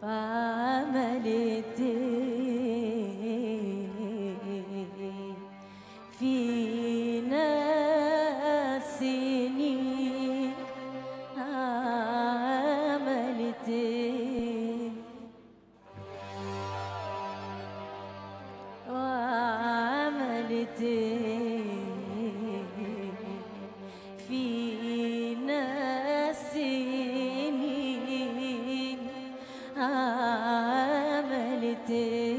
وعملت فينا سنين عملت وعملت فينا سنين عملت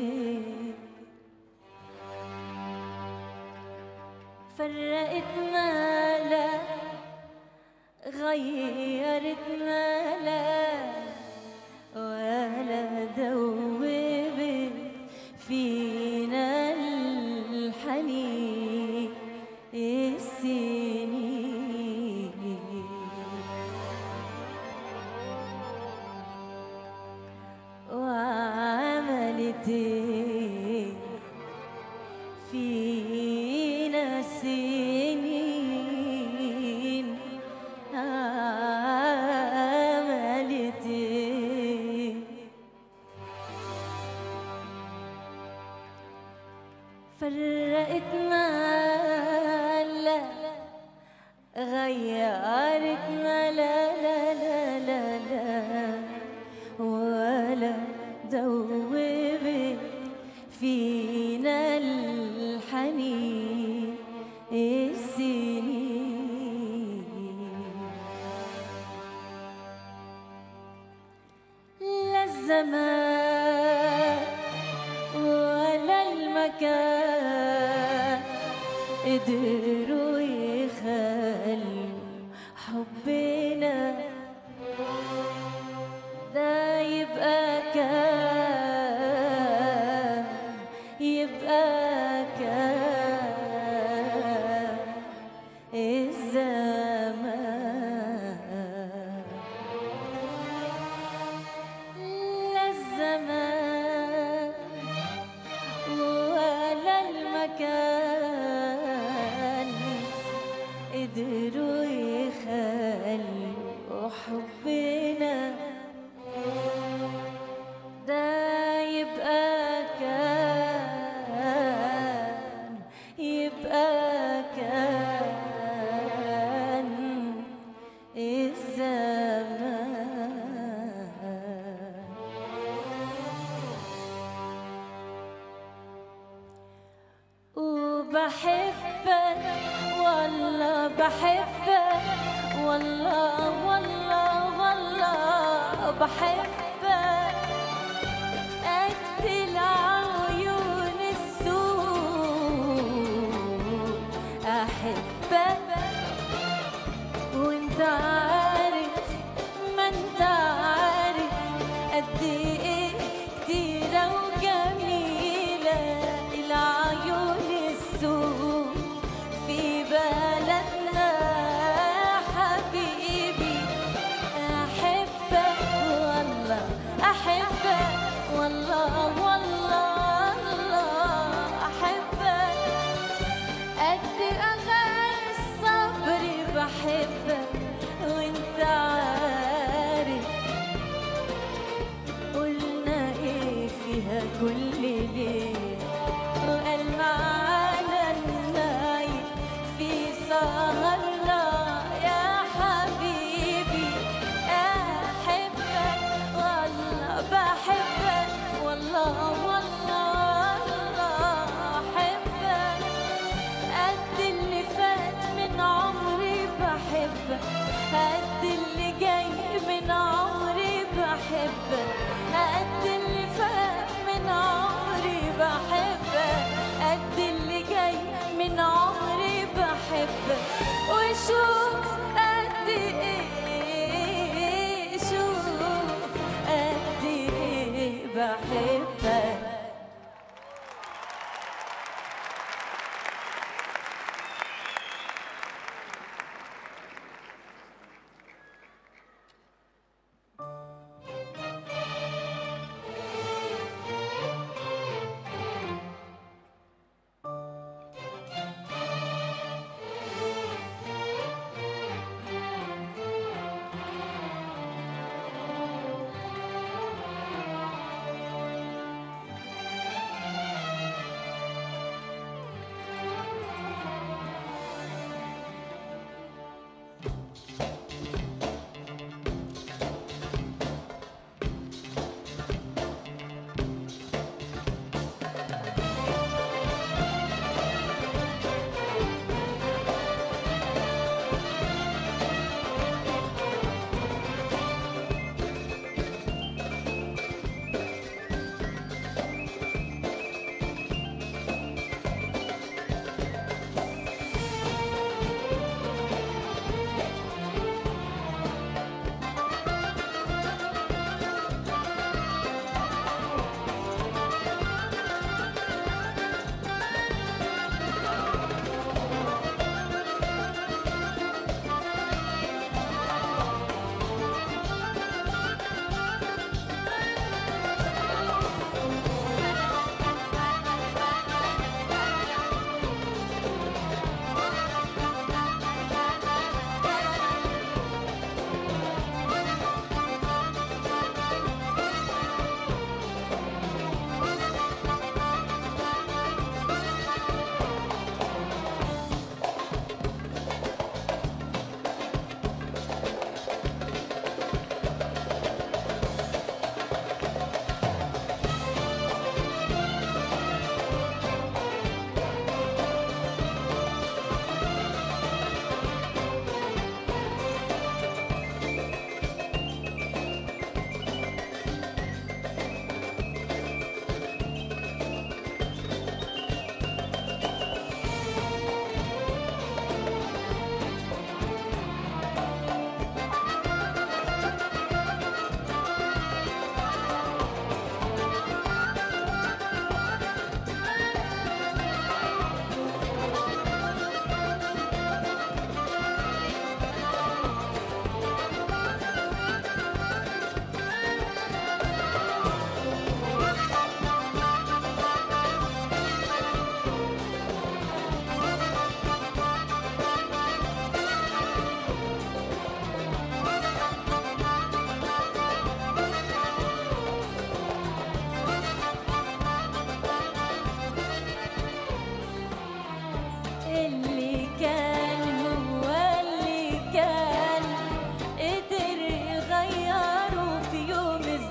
فرقتنا لا غيرتنا لا ولا دوبت فينا الحنين السنين وعملت فينا سنين عملت فرقتنا لا غيرتنا لا لا لا لا لا ولا دوبت فينا الحنين السنين لا الزمان ولا المكان قدروا يخلوا حبنا ده يبقى كان يبقى كان الزمان لا الزمان ولا المكان قدروا يخلوا حبنا ده يبقى كان يبقى كان الزمان وبحبك والله بحبك والله والله والله بحبك قد العيون السود أحبك وانت عارف ما انت عارف قد ايه كتيرة وجميلة العيون السود في بلدنا حبيبي احبك والله احبك والله والله الله احبك قد أغاني الصبر بحبك وانت عارف قلنا ايه فيها كل ليلة وقال معانا النايم في سهرنا يا حبيبي احبك والله بحبك والله والله الله احبك قد اللي فات من عمري بحبك قد اللي جاي من عمري بحبك قد اللي فات من عمري بحبك قد اللي جاي من عمري بحبك وشوف قد ايه شوف قد ايه بحبك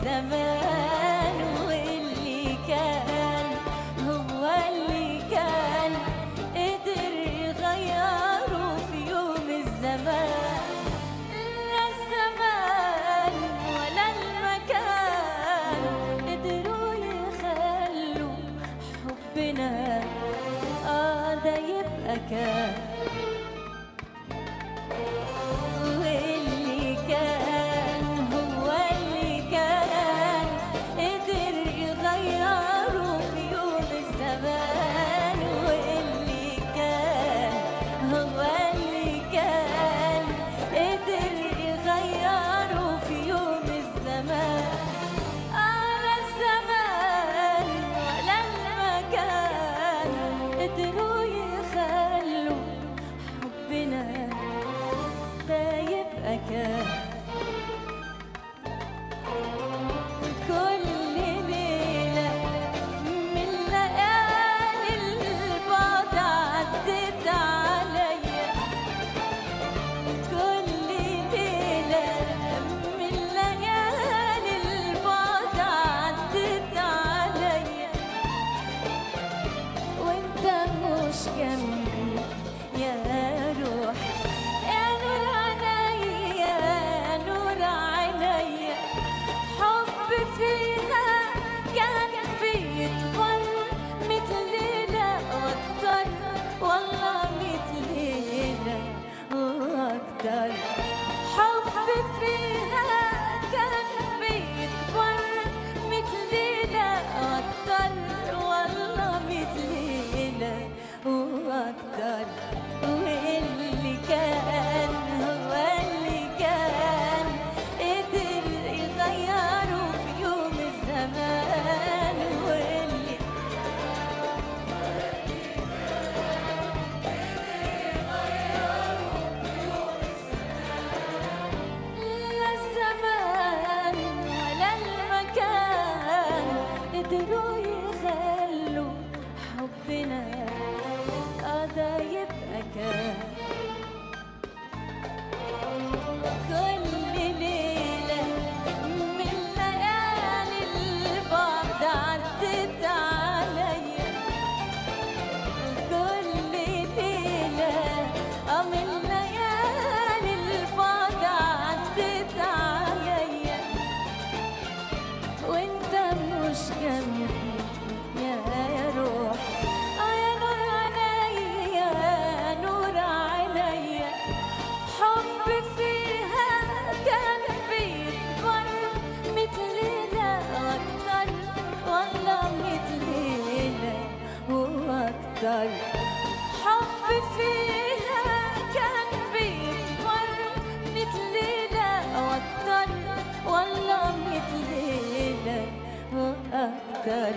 الزمان واللي كان هو اللي كان قدر يغيره في يوم الزمان لا الزمان ولا المكان قدروا يخلوا حبنا اه ده يبقى كان واللي كان هو اللي كان قدر يغيره في يوم الزمان واللي كان هو اللي كان قدر يغيره في يوم الزمان على الزمان ولا المكان قدروا يخلوا حبنا ده يبقى كان كل ليلة من ليالي البعد عدت عليا كل ليلة من ليالي البعد عدت عليا وانت مش جنبي يا روح يا نور عينيا يا نور عينيا حب فيها كان بيكبر مثل ليلة واكتر والله مثل ليلة واكتر حب فيها كان بيكبر مثل ليلة واكتر والله مثل ليلة واكتر واللي كان هو اللي كان قدر يغيره في يوم الزمان واللي لا الزمان ولا المكان قدروا يخلوا حبنا هذا يبقى كان كل ليلة من ليالي البعد عدت عليا كل ليلة آه من ليالي البعد عدت عليا وانت مش جنبي يا يا روح آه يا نور عينيا يا نور عينيا حب فيها كان بيكبر مثل ليلة واكتر والله مثل ليلة واكتر حب فيها كان بيكبر مثل ليلة واكتر والله مثل ليلة واكتر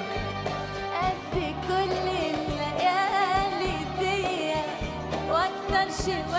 قد كل الليالي دي واكتر شوية